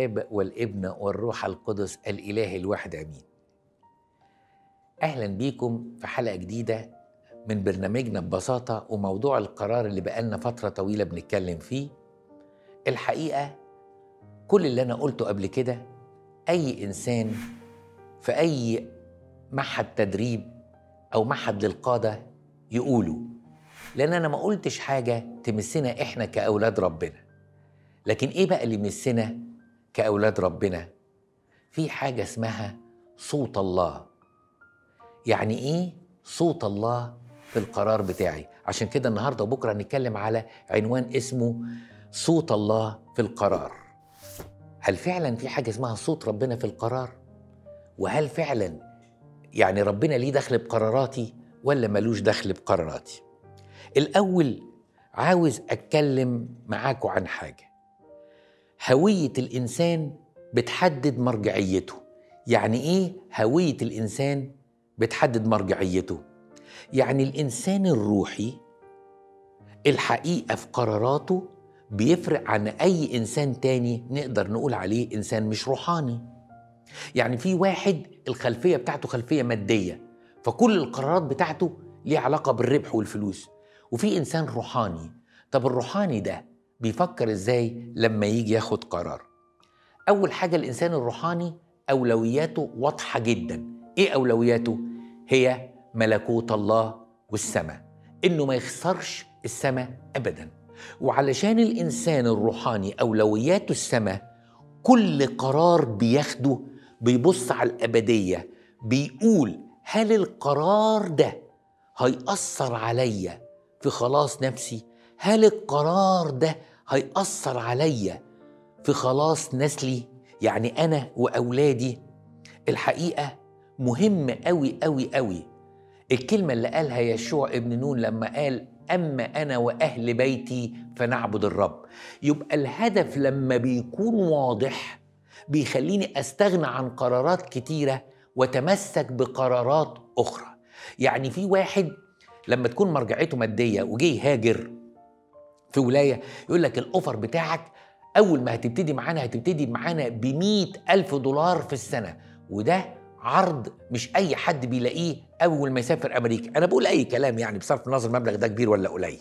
الاب والابن والروح القدس الاله الواحد امين اهلا بيكم في حلقه جديده من برنامجنا ببساطه وموضوع القرار اللي بقالنا فتره طويله بنتكلم فيه الحقيقه كل اللي انا قلته قبل كده اي انسان في اي معهد تدريب او معهد للقاده يقوله لان انا ما قلتش حاجه تمسنا احنا كاولاد ربنا لكن ايه بقى اللي يمسنا كاولاد ربنا في حاجه اسمها صوت الله يعني ايه صوت الله في القرار بتاعي عشان كده النهارده وبكره هنتكلم على عنوان اسمه صوت الله في القرار هل فعلا في حاجه اسمها صوت ربنا في القرار وهل فعلا يعني ربنا ليه دخل بقراراتي ولا ملوش دخل بقراراتي الاول عاوز اتكلم معاكم عن حاجه هويه الانسان بتحدد مرجعيته يعني ايه هويه الانسان بتحدد مرجعيته يعني الانسان الروحي الحقيقه في قراراته بيفرق عن اي انسان تاني نقدر نقول عليه انسان مش روحاني يعني في واحد الخلفيه بتاعته خلفيه ماديه فكل القرارات بتاعته ليها علاقه بالربح والفلوس وفي انسان روحاني طب الروحاني ده بيفكر ازاي لما يجي ياخد قرار اول حاجه الانسان الروحاني اولوياته واضحه جدا ايه اولوياته هي ملكوت الله والسماء انه ما يخسرش السماء ابدا وعلشان الانسان الروحاني اولوياته السماء كل قرار بياخده بيبص على الابديه بيقول هل القرار ده هيأثر عليا في خلاص نفسي هل القرار ده هيأثر عليا في خلاص نسلي يعني أنا وأولادي الحقيقة مهم أوي أوي أوي الكلمة اللي قالها يشوع ابن نون لما قال أما أنا وأهل بيتي فنعبد الرب يبقى الهدف لما بيكون واضح بيخليني أستغنى عن قرارات كتيرة وتمسك بقرارات أخرى يعني في واحد لما تكون مرجعيته مادية وجي يهاجر في ولاية يقول لك الأوفر بتاعك أول ما هتبتدي معانا هتبتدي معانا ب ألف دولار في السنة وده عرض مش أي حد بيلاقيه أول ما يسافر أمريكا أنا بقول أي كلام يعني بصرف النظر المبلغ ده كبير ولا قليل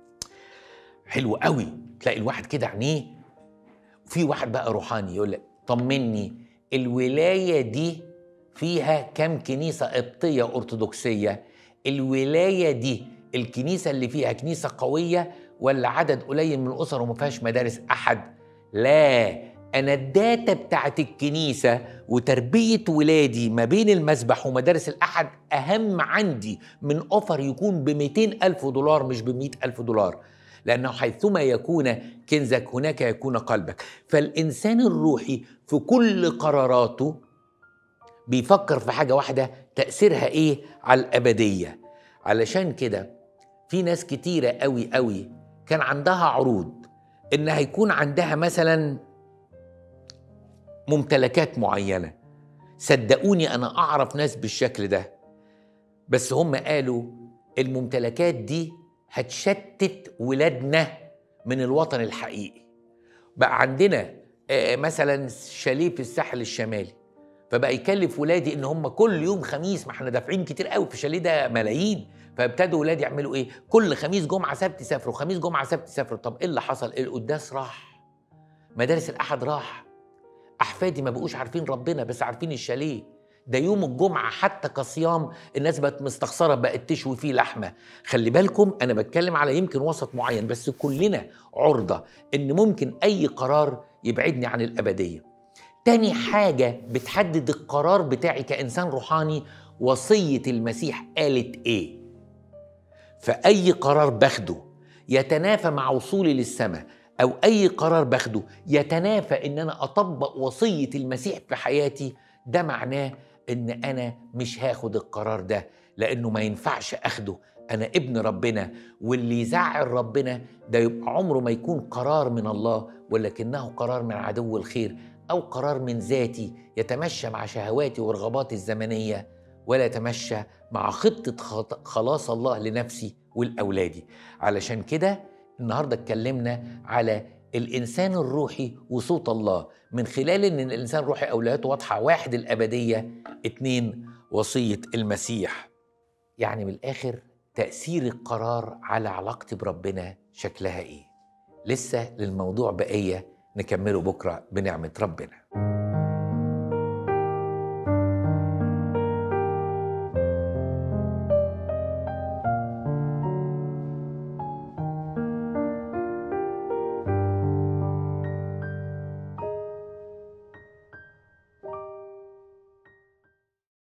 حلو قوي تلاقي الواحد كده عينيه في واحد بقى روحاني يقول لك طمني الولاية دي فيها كم كنيسة قبطية أرثوذكسية الولاية دي الكنيسة اللي فيها كنيسة قوية ولا عدد قليل من الاسر وما فيهاش مدارس احد لا انا الداتا بتاعت الكنيسه وتربيه ولادي ما بين المسبح ومدارس الاحد اهم عندي من اوفر يكون ب ألف دولار مش ب ألف دولار لانه حيثما يكون كنزك هناك يكون قلبك فالانسان الروحي في كل قراراته بيفكر في حاجه واحده تاثيرها ايه على الابديه علشان كده في ناس كتيره قوي قوي كان عندها عروض ان هيكون عندها مثلا ممتلكات معينه صدقوني انا اعرف ناس بالشكل ده بس هم قالوا الممتلكات دي هتشتت ولادنا من الوطن الحقيقي بقى عندنا مثلا شاليه في الساحل الشمالي فبقى يكلف ولادي ان هم كل يوم خميس ما احنا دافعين كتير قوي في الشاليه ده ملايين فابتدوا ولادي يعملوا ايه؟ كل خميس جمعه سبت يسافروا، خميس جمعه سبت يسافروا، طب ايه اللي حصل؟ القداس راح. مدارس الاحد راح. احفادي ما بقوش عارفين ربنا بس عارفين الشاليه. ده يوم الجمعه حتى كصيام الناس بقت مستخسره بقت تشوي فيه لحمه. خلي بالكم انا بتكلم على يمكن وسط معين بس كلنا عرضه ان ممكن اي قرار يبعدني عن الابديه. تاني حاجه بتحدد القرار بتاعي كانسان روحاني وصيه المسيح قالت ايه؟ فأي قرار باخده يتنافى مع وصولي للسماء أو أي قرار باخده يتنافى إن أنا أطبق وصية المسيح في حياتي ده معناه إن أنا مش هاخد القرار ده لأنه ما ينفعش أخده أنا ابن ربنا واللي يزعل ربنا ده يبقى عمره ما يكون قرار من الله ولكنه قرار من عدو الخير أو قرار من ذاتي يتمشى مع شهواتي ورغباتي الزمنية ولا يتمشى مع خطة خلاص الله لنفسي ولأولادي علشان كده النهاردة اتكلمنا على الإنسان الروحي وصوت الله من خلال إن الإنسان الروحي أولوياته واضحة واحد الأبدية اتنين وصية المسيح يعني من الآخر تأثير القرار على علاقتي بربنا شكلها إيه لسه للموضوع بقية نكمله بكرة بنعمة ربنا